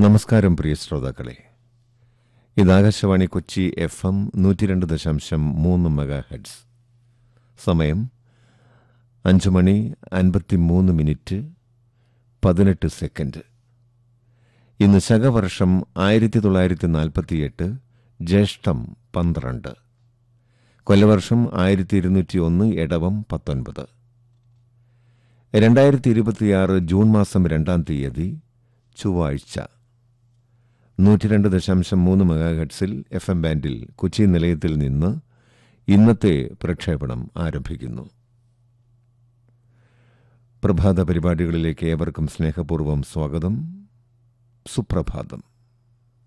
നമസ്കാരം പ്രിയ ശ്രോതാക്കളെ ഇത് ആകാശവാണി കൊച്ചി എഫ് എം നൂറ്റി രണ്ട് ദശാംശം മൂന്ന് മെഗാ ഹെഡ്സ് സമയം അഞ്ച് മണി അൻപത്തിമൂന്ന് മിനിറ്റ് പതിനെട്ട് സെക്കൻഡ് ഇന്ന് ശകവർഷം ആയിരത്തി തൊള്ളായിരത്തി നാൽപ്പത്തിയെട്ട് ജ്യേഷ്ഠം പന്ത്രണ്ട് കൊല്ലവർഷം ആയിരത്തി ഇരുന്നൂറ്റി ഒന്ന് ഇടവം പത്തൊൻപത് രണ്ടായിരത്തി ഇരുപത്തിയാറ് ജൂൺ മാസം രണ്ടാം തീയതി ചൊവ്വാഴ്ച നൂറ്റിരണ്ട് ദശാംശം മൂന്ന് മെഗാഹെഡ്സിൽ എഫ് എം ബാൻഡിൽ കൊച്ചി നിലയത്തിൽ നിന്ന് ഇന്നത്തെ പ്രക്ഷേപണം ആരംഭിക്കുന്നു പ്രഭാത പരിപാടികളിലേക്ക് ഏവർക്കും സ്നേഹപൂർവ്വം സ്വാഗതം സുപ്രഭാതം